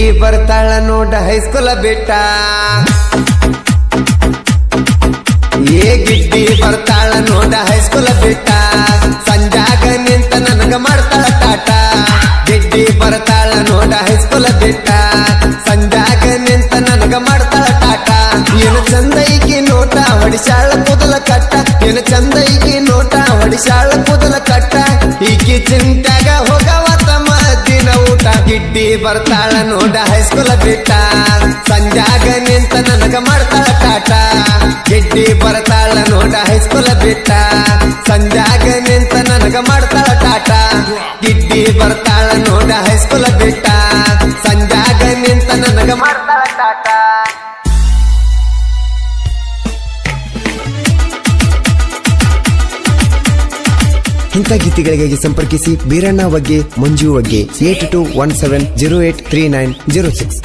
ಗಿಡ್ಡಿ ಬರ್ತಾಳ ನೋಡ ಹೈಸ್ಕೂಲ ಬಿಟ್ಟ ಏ ಗಿಡ್ಡಿ ಬರ್ತಾಳ ನೋಡ ಹೈಸ್ಕೂಲ ಬಿಟ್ಟ ಸಂಜಾಗ ನಿಂತ ನನಗ ಮಾಡ್ತಾಳ ಟಾಟ ಗಿಡ್ಡಿ ಬರ್ತಾಳ ನೋಡ ಹೈಸ್ಕೂಲ ಬಿಟ್ಟ ಸಂಜಾಗ ನಿಂತ ನನಗ ಮಾಡ್ತಾಳ ಟಾಟ ಏನು ಚಂದ ಈಕಿ ನೋಟ ಹೊಡಿಸಾಳ ಕೂದಲ ಕಟ್ಟ ಏನು ಚಂದ ಈಕಿ ನೋಟ ಹೊಡಿಸಾಳ ಕೂದಲ ಕಟ್ಟ ಈಕಿ ಚಿಂತ್ಯಾಗ ಹೋಗವ ತಮ್ಮ ದಿನ ಊಟ ಗಿಡ್ಡಿ ಬರ್ತಾಳ ನೋಡ ಹೈಸ್ಕೂಲ ಬಿಟ್ಟ ಸಂಜಾಗ ನಿಂತ ನನಗ ಮಾಡ್ತಾಳ ಟಾಟ ಗಿಡ್ಡಿ ಬರ್ತಾಳ ನೋಡ ಹೈಸ್ಕೂಲ ಬಿಟ್ಟ ಸಂಜಾಗ ನಿಂತ ನನಗ ಮಾಡ್ತಾಳ ಟಾಟ ಗಿಡ್ಡಿ ಬರ್ತಾಳ ನೋಡ ಹೈಸ್ಕೂಲ ಬಿಟ್ಟ ಸಂಜಾಗ ನಿಂತ ನನಗ ಮಾಡ್ತಾಳ ಟಾಟ ಇಂಥ ಗೀತೆಗಳಿಗಾಗಿ ಸಂಪರ್ಕಿಸಿ ಬೀರಣ್ಣ ಬಗ್ಗೆ ಮಂಜು ಬಗ್ಗೆ eight two one seven zero eight three nine zero six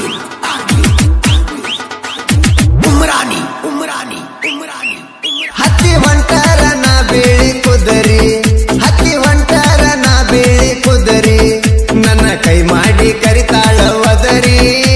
Umrani Umrani Umrani ಹತ್ತಿ ಹೊಂಟಾರ ನಾ ಬೇಳಿ ಕುದರಿ ಹತ್ತಿ ಹೊಂಟಾರ ನಾ ಬೇಳಿ ಕುದರಿ ನನ್ನ ಕೈ ಮಾಡಿ ಕರಿತಾಳ ಒದರಿ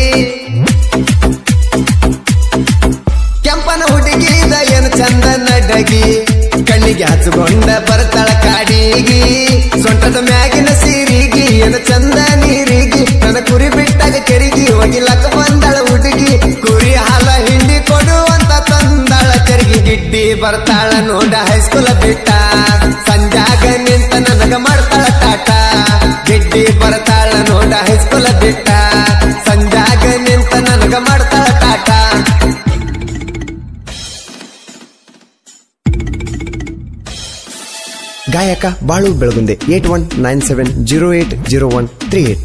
ಕೆಂಪನ ಹುಡುಗಿದ ಏನು ಚಂದ ನಡಗಿ ಕಣ್ಣಿಗೆ ಹಚ್ಕೊಂಡ ಬರ್ತಾಳ ಕಾಡಿಗಿ ಸೊಂಟದ ಮ್ಯಾಗಿನ ಸೀರಿಗಿ ಏನು ಚಂದ ನೀರಿಗಿ ನನ್ನ ಕುರಿ ಬಿಟ್ಟಾಗ ಕೆರಿಗಿ ಒಗಿಲಕ್ಕ ಬಂದಾಳ ಹುಡುಗಿ ಕುರಿ ಹಾಲ ಹಿಂಡಿ ಕೊಡುವಂತ ತಂದಾಳ ಕೆರಿಗಿ ಗಿಡ್ಡಿ ಬರ್ತಾಳ ನೋಡ ಹೈಸ್ಕೂಲ ಬಿಟ್ಟ ಸಂಜಾಗ ನಿಂತ ನನಗ ಮಾಡ್ತಾಳ ಟಾಟ ಗಿಡ್ಡಿ ಬರ್ತಾಳ ನೋಡ ಹೈಸ್ಕೂಲ ಬಿಟ್ಟ ಸಂಜಾಗ ನಿಂತ ನನಗ ಮಾಡ್ತಾಳ ಟಾಟ ಗಾಯಕ Balu Belagunde eight one nine seven zero eight zero one three eight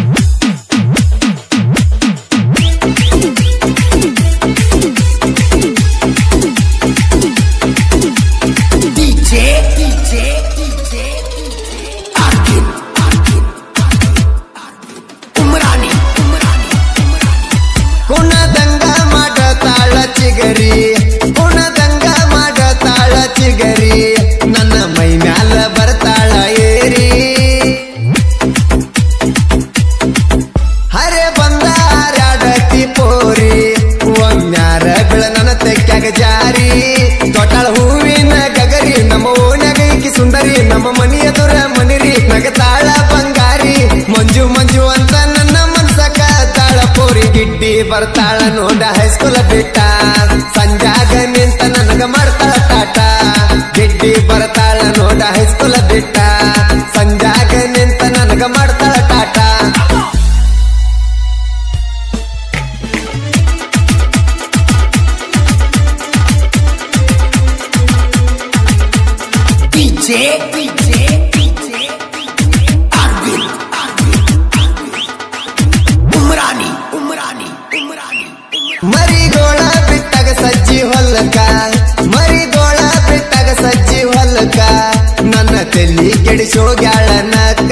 DJ DJ DJ ಆರ್ಕಿನ್ ಆರ್ಕಿನ್ ಉಮ್ರಾನಿ ಉಮ್ರಾನಿ ಕುಣದಂಗ ಮಾಡತಾಳ ಚಿಗರಿ ಕುಣದಂಗ ಮಾಡತಾಳ ಚಿಗರಿ ನನ್ನ ಮೈ ಮ್ಯಾಲ ಬರ್ತಾಳ ಏರಿ ಹರೆ ಬಂದ ಹಾರಾಡತಿ ಪೋರಿ ಒಮ್ಮ್ಯಾರ ಬೆಳ ನನ್ನ ತೆಕ್ಕಾಗ ಜಾರಿ ತೊಟಾಳ ಹೂವಿನ ಗಗರಿ ನಮ್ಮ ಓಣ್ಯಾಗ ಈಕಿ ಸುಂದರಿ ನಮ್ಮ ಮನಿ ಎದುರ ಮನಿರಿ ನಗತಾಳ ಬಂಗಾರಿ ಮಂಜು ಮಂಜು ಅಂತ ನನ್ನ ಮನ್ಸಕ ತಾಳ ಪೋರಿ ಗಿಡ್ಡಿ ಬರ್ತಾಳ ನೋಡ ಹೈಸ್ಕೂಲ ಬಿಟ್ಟ ಸಂಜಾಗ ನಿಂತ ನನಗ ಮಾಡ್ತಾಳ ಟಾಟ ಗಿಡ್ಡಿ ಬರ್ತಾಳ ನೋಡ ಹೈಸ್ಕೂಲ ಬಿಟ್ಟ ಸಂಜಾಗ ನಿಂತ ನನಗ ಮಾಡ್ತಾಳ ಟಾಟ ಡಿಜೆ ಡಿಜೆ ಡಿಜೆ ಆರ್ಕಿನ್ ಆರ್ಕಿನ್ ಉಮ್ರಾನಿ ಉಮ್ರಾನಿ ಉಮ್ರಾನಿ ಮರಿಗೋಳ ಬಿಟ್ಟಾಗ ಸಜ್ಜಿ ಹೊಲಕ ಮರಿಗೋಳ ಬಿಟ್ಟಾಗ ಸಜ್ಜಿ ಹೊಲಕ ನನ್ನ ತಲಿ ಕೆಡಿಸೋ ಗ್ಯಾಳನಕ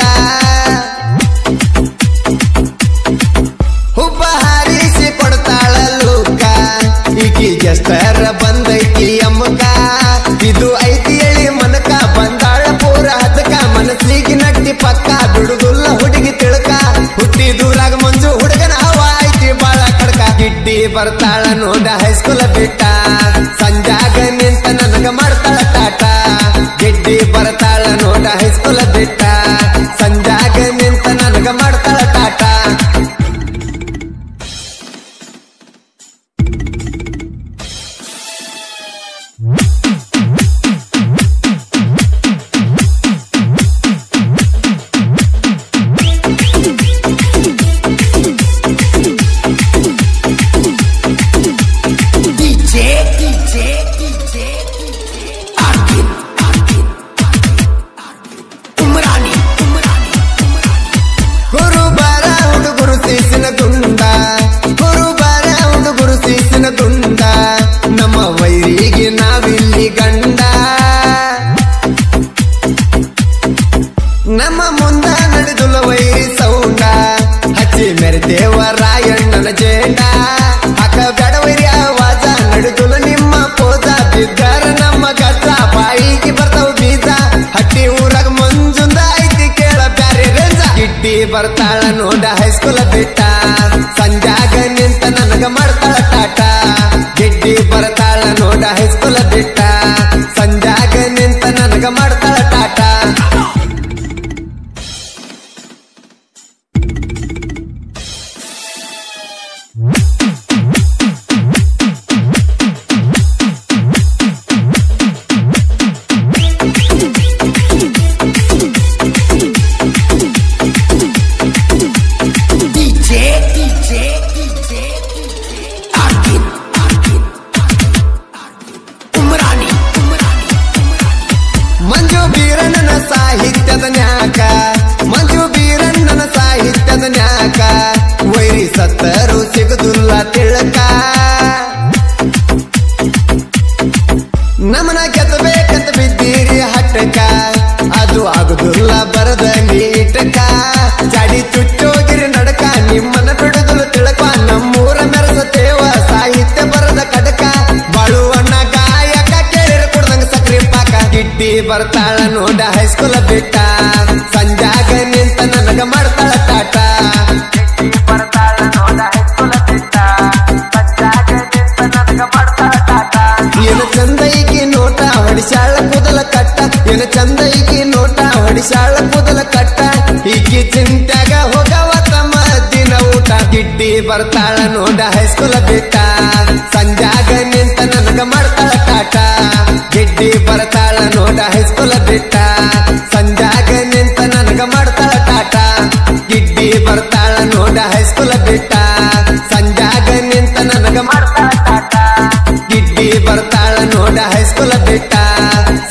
ಹುಬ್ಬ ಹಾರಿಸಿ ಕೊಡ್ತಾಳ ಲೂಕ ಈಕಿ ಗೆಸ್ಟರ ಬಂದೈತಿ ಅಮ್ಮಕ ಇದು ಐತಿ ಎಳಿ ಮನಕ ಬಂದಾಳ ಪೂರ ಹದಕ ಮನಸ್ಸಿಗೆ ನಟ್ಟಿ ಪಕ್ಕ ಬಿಡುದುಲ್ಲ ಹುಡುಗಿ ತಿಳ್ಕ ಹುಟ್ಟಿ ದೂರಾಗ ಮಂಜು ಹುಡುಗನ ಹವ ಐತಿ ಬಾಳ ಕಡ್ಕ ಗಿಡ್ಡಿ ಬರ್ತಾಳ ನೋಡ ಹೈಸ್ಕೂಲ ಬಿಟ್ಟ ಸಂಜಾಗ ನಿಂತ ನನಗ ಮಾಡ್ತಾಳ ಟಾಟ ಗಿಡ್ಡಿ ಬರ್ತಾಳ ನೋಡ ಹೈಸ್ಕೂಲ ಬಿಟ್ಟ ಸಂಜಾಗ ನಿಂತ ನನಗ ಮಾಡ್ತಾಳ ಟಾಟ ಡಿಜೆ ಡಿಜೆ ಡಿಜೆ ಆರ್ಕಿನ್ ಆರ್ಕಿನ್ ಉಮ್ರಾನಿ ಉಮ್ರಾನಿ ಗುರುಬಾರ ಹುಡುಗರು ಸೀಸಿನ ಗುಂಡ ಗುರುಬಾರ ಹುಡುಗರು ಸೀಸಿನ ಗುಂಡ ನಮ್ಮ ವೈರಿಗೆ ನಾವಿಲ್ಲಿ ಗಂಡ ನಮ್ಮ ಮುಂದ ನಡೆದುಲ ವೈರಿ ಸೌಂಡ ಹಚ್ಚಿ ಮೆರೆದೇವ ರಾಯಣ್ಣನ ಜೇಂಡ ಹಾಕ ಬೇಡ ವೈರಿ ಆವಾಜ ನಡೆದುಲ ನಿಮ್ಮ ಪೋದ ನಮನ ಗೆದ್ದಬೇಕಂತ ಬಿದ್ದೀರಿ ಹಟ್ಟಕ ಅದು ಆಗುದಿಲ್ಲ ಬರದ ನೀಟಕ ಜಾಡಿ ಚುಚ್ಚೋಗಿರಿ ನಡಕ ನಿಮ್ಮನ್ನ ಬಿಡುದಲು ತಿಳಕ ನಮ್ಮೂರ ಮೆರೆಸತೇವ ಸಾಹಿತ್ಯ ಬರದ ಕಡಕ ಬಾಳುವಣ್ಣ ಗಾಯಕ ಕೇಳಿರ ಕುಡ್ದಂಗ ಸಕ್ರಿ ಪಾಕ ಗಿಡ್ಡಿ ಬರ್ತಾಳ ನೋಡ ಹೈಸ್ಕೂಲ ಬಿಟ್ಟ ಸಂಜಾಗ ನಿಂತ ನನಗ ಮಾಡ್ತಾಳ ಟಾಟ ಬರ್ತಾಳ ನೋಡ ಹೈಸ್ಕೂಲ ಬಿಟ್ಟ ಪಂಚಾಗ ನಿಂತ ನನಗ ಮಾಡ್ತಾಳ ಟಾಟ ಏನು ಚಂದ ಈಕಿ ನೋಟ ಹೊಡಿಸಾಳ ಕೂದಲ ಕಟ್ಟ ಏನು ಚಂದ ಈಕಿ ನೋಟ ಹೊಡಿಸಾಳ ಕೂದಲ ಕಟ್ಟ ಈಕಿ ಚಿಂತ್ಯಾಗ ಹೋಗವ ತಮ್ಮ ದಿನ ಊಟ ಗಿಡ್ಡಿ ಬರ್ತಾಳ ನೋಡ ಹೈಸ್ಕೂಲ ಬಿಟ್ಟ ಸಂಜಾಗ ನಿಂತ ನನಗ ಮಾಡ್ತಾಳ ಟಾಟ ಗಿಡ್ಡಿ ಬರ್ತಾಳ ನೋಡ ಹೈಸ್ಕೂಲ ಬಿಟ್ಟ ಸಂಜಾಗ ನಿಂತ ನನಗ ಮಾಡ್ತಾಳ ಟಾಟ ಗಿಡ್ಡಿ ಬರ್ತಾಳ ನೋಡ ಹೈಸ್ಕೂಲ ಬಿಟ್ಟ ಸಂಜಾಗ ನಿಂತ ನನಗ ಮಾಡ್ತಾಳ ಮಾಡ್ತಾಳ ಟಾಟ ಗಿಡ್ಡಿ ಬರ್ತಾಳ ನೋಡ ಹೈಸ್ಕೂಲ ಬಿಟ್ಟ